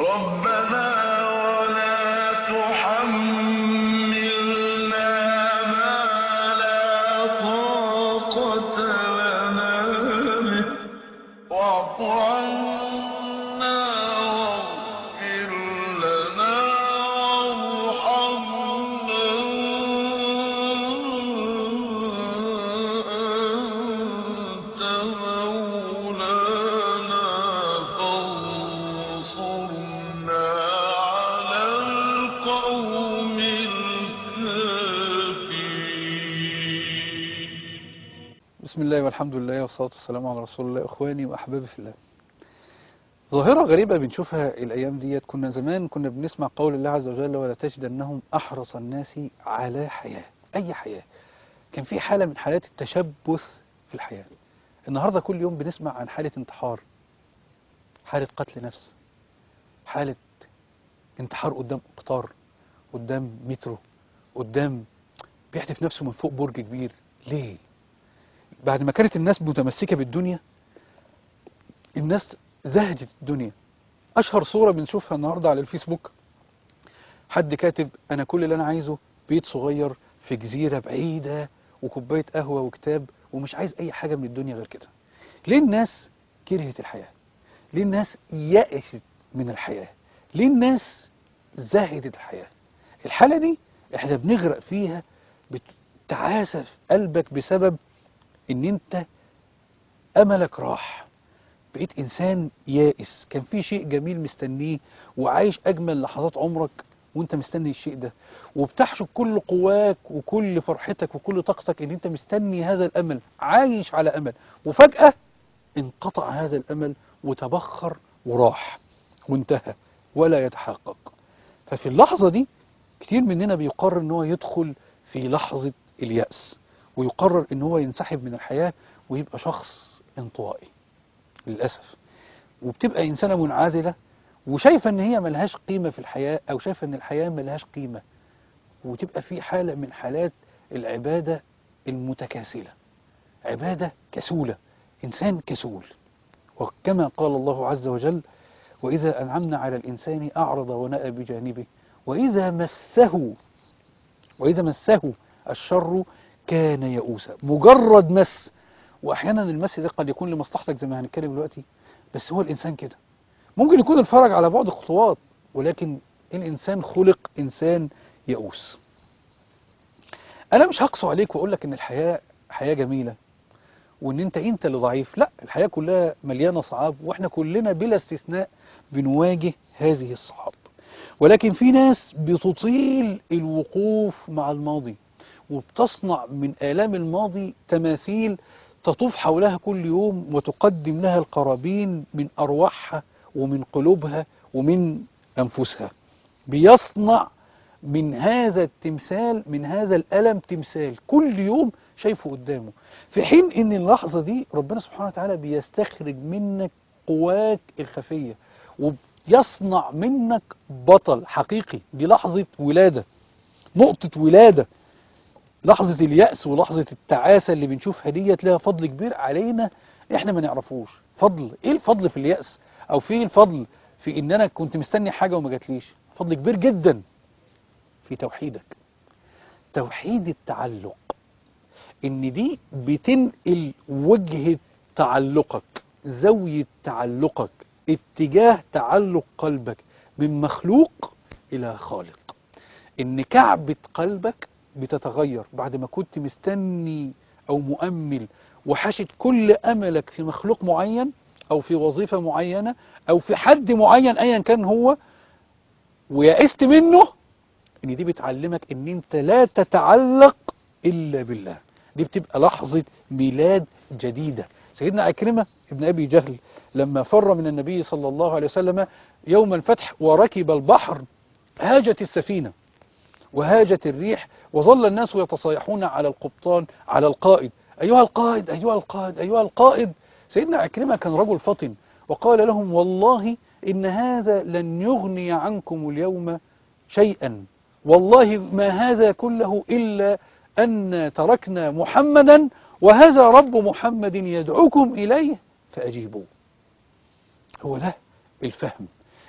ربنا ولا تحملنا ما لا طاقة لنا به واعف عنا واغفر لنا وارحمنا أنت مولانا فانصرنا على القوم الكافرين بسم الله والحمد لله والصلاة والسلام على رسول الله إخواني وأحبابي في الله ظاهرة غريبة بنشوفها الأيام ديت كنا زمان كنا بنسمع قول الله عز وجل ولا تجدنهم أحرص الناس على حياة أي حياة كان في حالة من حالات التشبث في الحياة النهاردة كل يوم بنسمع عن حالة انتحار حالة قتل نفس حالة انتحار قدام قطار قدام مترو قدام بيحدف نفسه من فوق برج كبير ليه بعد ما كانت الناس متمسكة بالدنيا الناس زهدت الدنيا أشهر صورة بنشوفها النهاردة على الفيسبوك حد كاتب أنا كل اللي أنا عايزه بيت صغير في جزيرة بعيدة وكوباية قهوة وكتاب ومش عايز أي حاجة من الدنيا غير كده ليه الناس كرهت الحياة ليه الناس يأست من الحياة ليه الناس زهدت الحياة الحالة دي احنا بنغرق فيها بتعاسى في قلبك بسبب ان انت املك راح بقيت انسان يائس كان في شيء جميل مستنيه وعايش اجمل لحظات عمرك وانت مستني الشيء ده وبتحشد كل قواك وكل فرحتك وكل طاقتك ان انت مستني هذا الامل عايش على امل وفجأة انقطع هذا الامل وتبخر وراح وانتهى ولا يتحقق ففي اللحظة دي كتير مننا بيقرر ان هو يدخل في لحظة اليأس ويقرر ان هو ينسحب من الحياة ويبقى شخص انطوائي للأسف وبتبقى إنسانة منعزلة وشايفة ان هي ملهاش قيمة في الحياة او شايفة ان الحياة ملهاش قيمة وتبقى في حالة من حالات العبادة المتكاسلة عبادة كسولة إنسان كسول وكما قال الله عز وجل وإذا أنعمنا على الإنسان أعرض ونأى بجانبه وإذا مسه وإذا مسه الشر كان يئوسا مجرد مس وأحيانا المس ده قد يكون لمصلحتك زي ما هنتكلم دلوقتي بس هو الإنسان كده ممكن يكون الفرج على بعد خطوات ولكن الإنسان خلق إنسان يئوس أنا مش هقسو عليك وأقول لك إن الحياة حياة جميلة وإن أنت أنت اللي ضعيف لا الحياة كلها مليانة صعاب وإحنا كلنا بلا استثناء بنواجه هذه الصعاب ولكن في ناس بتطيل الوقوف مع الماضي وبتصنع من آلام الماضي تماثيل تطوف حولها كل يوم وتقدم لها القرابين من أرواحها ومن قلوبها ومن أنفسها بيصنع من هذا التمثال من هذا الألم تمثال كل يوم شايفه قدامه في حين ان اللحظة دي ربنا سبحانه وتعالى بيستخرج منك قواك الخفية ويصنع منك بطل حقيقي دي لحظة ولادة نقطة ولادة لحظة اليأس ولحظة التعاسة اللي بنشوفها ديت لها فضل كبير علينا احنا ما نعرفوش فضل ايه الفضل في اليأس او في الفضل في ان انا كنت مستني حاجة وما جاتليش فضل كبير جدا في توحيدك توحيد التعلق ان دي بتنقل وجهة تعلقك زاوية تعلقك اتجاه تعلق قلبك من مخلوق الى خالق ان كعبة قلبك بتتغير بعد ما كنت مستني او مؤمل وحاشد كل املك في مخلوق معين او في وظيفة معينة او في حد معين ايا كان هو ويأست منه ان دي بتعلمك ان انت لا تتعلق الا بالله دي بتبقى لحظة ميلاد جديدة سيدنا عكرمة ابن ابي جهل لما فر من النبي صلى الله عليه وسلم يوم الفتح وركب البحر هاجت السفينة وهاجت الريح وظل الناس يتصايحون على القبطان على القائد أيها القائد أيها القائد أيها القائد سيدنا عكرمة كان رجل فطن وقال لهم والله إن هذا لن يغني عنكم اليوم شيئا والله ما هذا كله إلا أن تركنا محمدا وهذا رب محمد يدعوكم إليه فأجيبوه هو ده الفهم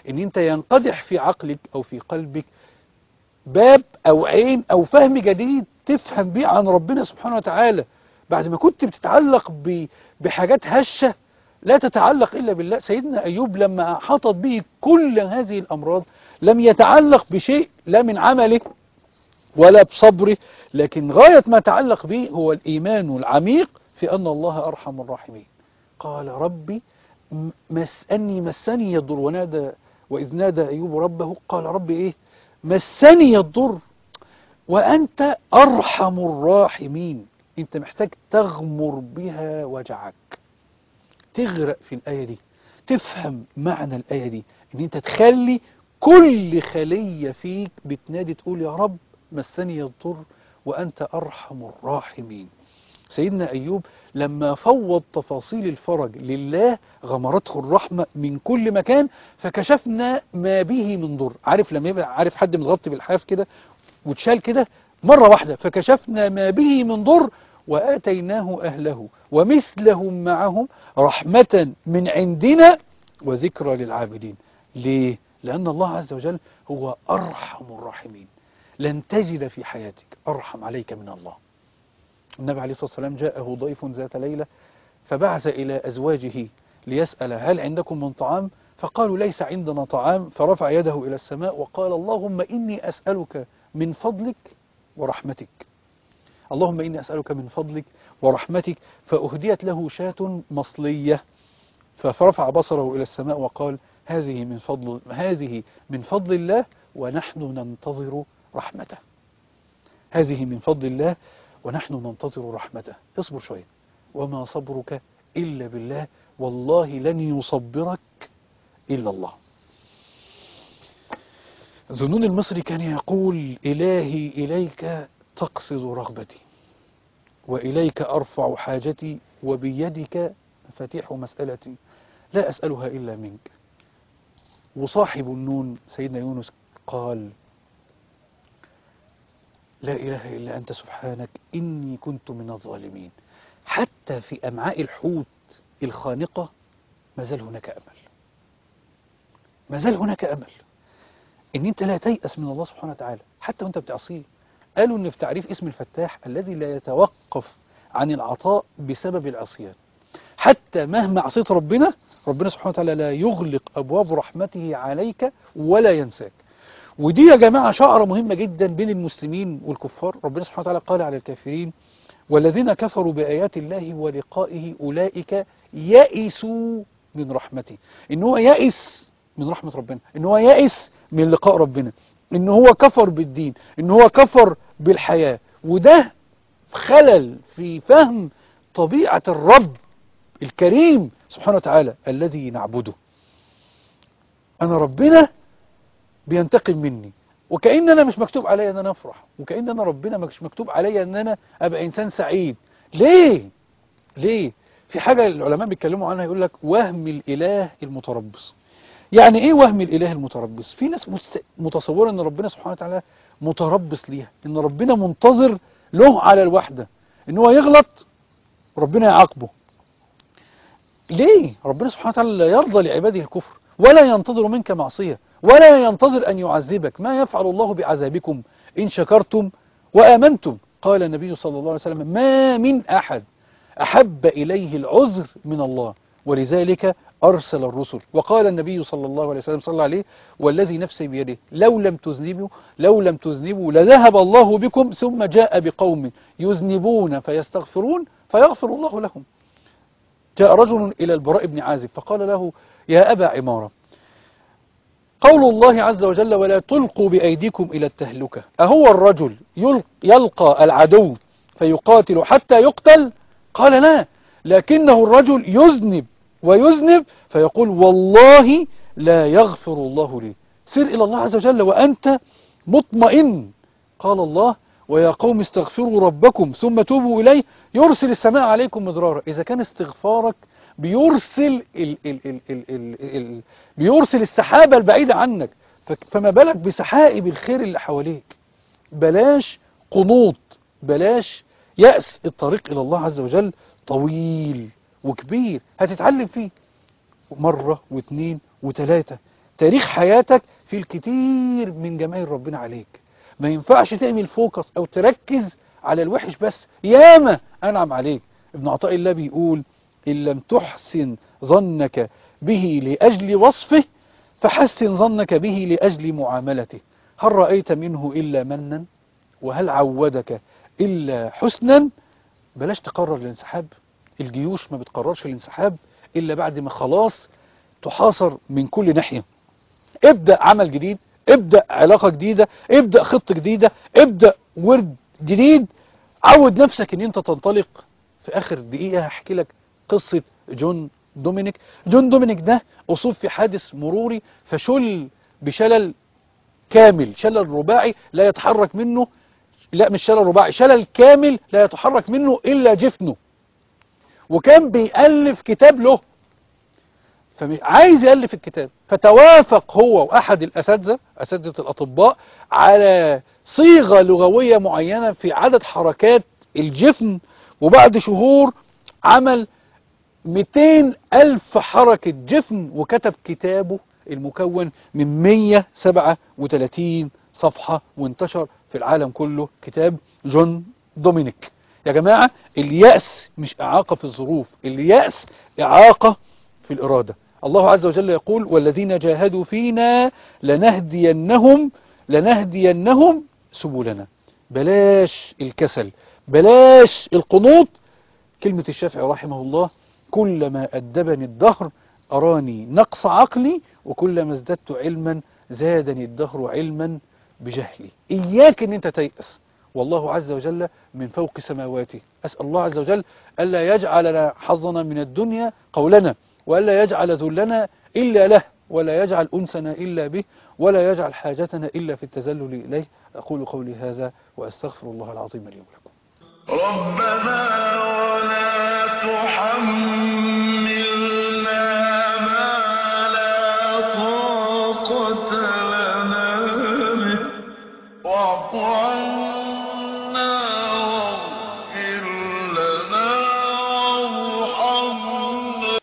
ان انت ينقدح في عقلك او في قلبك باب او عين او فهم جديد تفهم بيه عن ربنا سبحانه وتعالى بعد ما كنت بتتعلق ب- بحاجات هشة لا تتعلق إلا بالله سيدنا أيوب لما أحاطت به كل هذه الأمراض لم يتعلق بشيء لا من عمله ولا بصبره لكن غاية ما تعلق به هو الإيمان العميق في أن الله أرحم الراحمين قال ربي م- مس أني مسني الضر ونادى وإذ نادى أيوب ربه قال ربي إيه مسني الضر وأنت أرحم الراحمين أنت محتاج تغمر بها وجعك تغرق في الآية دي تفهم معنى الآية دي أن أنت تخلي كل خلية فيك بتنادي تقول يا رب مسني الضر وأنت أرحم الراحمين سيدنا أيوب لما فوض تفاصيل الفرج لله غمرته الرحمة من كل مكان فكشفنا ما به من ضر عارف لما يبقى عارف حد متغطي بالحاف كده وتشال كده مرة واحدة فكشفنا ما به من ضر وآتيناه أهله ومثلهم معهم رحمة من عندنا وذكرى للعابدين ليه؟ لأن الله عز وجل هو أرحم الراحمين لن تجد في حياتك أرحم عليك من الله النبي عليه الصلاة والسلام جاءه ضيف ذات ليلة فبعث إلى أزواجه ليسأل هل عندكم من طعام فقالوا ليس عندنا طعام فرفع يده إلى السماء وقال اللهم إني أسألك من فضلك ورحمتك اللهم إني أسألك من فضلك ورحمتك فأهديت له شاة مصلية فرفع بصره إلى السماء وقال هذه من فضل هذه من فضل الله ونحن ننتظر رحمته هذه من فضل الله ونحن ننتظر رحمته اصبر شوية وما صبرك إلا بالله والله لن يصبرك إلا الله ذنون المصري كان يقول إلهي إليك تقصد رغبتي وإليك أرفع حاجتي وبيدك مفاتيح مسألتي لا أسألها إلا منك وصاحب النون سيدنا يونس قال لا إله إلا أنت سبحانك إني كنت من الظالمين حتى في أمعاء الحوت الخانقة ما زال هناك أمل ما زال هناك أمل إن أنت لا تيأس من الله سبحانه وتعالى حتى وأنت بتعصيه قالوا إن في تعريف اسم الفتاح الذي لا يتوقف عن العطاء بسبب العصيان حتى مهما عصيت ربنا ربنا سبحانه وتعالى لا يغلق أبواب رحمته عليك ولا ينساك ودي يا جماعة شعرة مهمة جدا بين المسلمين والكفار ربنا سبحانه وتعالى قال على الكافرين والذين كفروا بآيات الله ولقائه أولئك يئسوا من رحمته إن هو يئس من رحمة ربنا إن هو يئس من لقاء ربنا إن هو كفر بالدين إن هو كفر بالحياة وده خلل في فهم طبيعة الرب الكريم سبحانه وتعالى الذي نعبده أنا ربنا بينتقم مني وكأن أنا مش مكتوب عليا أن أنا أفرح وكأن أنا ربنا مش مكتوب عليا أن أنا أبقى إنسان سعيد ليه؟ ليه؟ في حاجة العلماء بيتكلموا عنها يقول لك وهم الإله المتربص يعني إيه وهم الإله المتربص؟ في ناس مست- متصورة أن ربنا سبحانه وتعالى متربص ليها أن ربنا منتظر له على الوحدة أن هو يغلط ربنا يعاقبه ليه ربنا سبحانه وتعالى لا يرضى لعباده الكفر ولا ينتظر منك معصية ولا ينتظر أن يعذبك ما يفعل الله بعذابكم إن شكرتم وآمنتم قال النبي صلى الله عليه وسلم ما من أحد أحب إليه العذر من الله ولذلك أرسل الرسل وقال النبي صلى الله عليه وسلم صلى الله عليه والذي نفسي بيده لو لم تذنبوا لو لم تذنبوا لذهب الله بكم ثم جاء بقوم يذنبون فيستغفرون فيغفر الله لهم جاء رجل إلى البراء بن عازب فقال له يا أبا عمارة قول الله عز وجل ولا تلقوا بأيديكم إلى التهلكة أهو الرجل يل- يلقى العدو فيقاتل حتى يقتل قال لا لكنه الرجل يذنب ويذنب فيقول والله لا يغفر الله لي سر إلى الله عز وجل وأنت مطمئن قال الله ويا قوم استغفروا ربكم ثم توبوا إليه يرسل السماء عليكم مدرارا إذا كان استغفارك بيرسل ال ال ال ال ال ال بيرسل السحابة البعيدة عنك فك- فما بالك بسحائب الخير اللي حواليك بلاش قنوط بلاش يأس الطريق إلى الله عز وجل طويل وكبير هتتعلم فيه مرة واثنين وثلاثة تاريخ حياتك في الكتير من جمايل ربنا عليك ما ينفعش تعمل فوكس او تركز على الوحش بس ياما انعم عليك ابن عطاء الله بيقول ان لم تحسن ظنك به لاجل وصفه فحسن ظنك به لاجل معاملته هل رايت منه الا منا وهل عودك الا حسنا بلاش تقرر الانسحاب الجيوش ما بتقررش الانسحاب الا بعد ما خلاص تحاصر من كل ناحيه ابدا عمل جديد ابدا علاقه جديده ابدا خطه جديده ابدا ورد جديد عود نفسك ان انت تنطلق في اخر دقيقه هحكي لك قصه جون دومينيك جون دومينيك ده اصيب في حادث مروري فشل بشلل كامل شلل رباعي لا يتحرك منه لا مش شلل رباعي شلل كامل لا يتحرك منه الا جفنه وكان بيألف كتاب له فعايز يألف الكتاب فتوافق هو وأحد الأساتذة أساتذة الأطباء على صيغة لغوية معينة في عدد حركات الجفن وبعد شهور عمل 200 ألف حركة جفن وكتب كتابه المكون من 137 صفحة وانتشر في العالم كله كتاب جون دومينيك يا جماعة اليأس مش إعاقة في الظروف اليأس إعاقة في الإرادة الله عز وجل يقول والذين جاهدوا فينا لنهدينهم لنهدينهم سبلنا بلاش الكسل بلاش القنوط كلمة الشافعي رحمه الله كلما أدبني الدهر أراني نقص عقلي وكلما ازددت علما زادني الدهر علما بجهلي إياك أن أنت تيأس والله عز وجل من فوق سماواته أسأل الله عز وجل ألا يجعل لنا حظنا من الدنيا قولنا وألا يجعل ذلنا إلا له ولا يجعل أنسنا إلا به ولا يجعل حاجتنا إلا في التذلل إليه أقول قولي هذا وأستغفر الله العظيم لي ولكم ربنا ولا تحملنا ما لا طاقة لنا به واعف عنا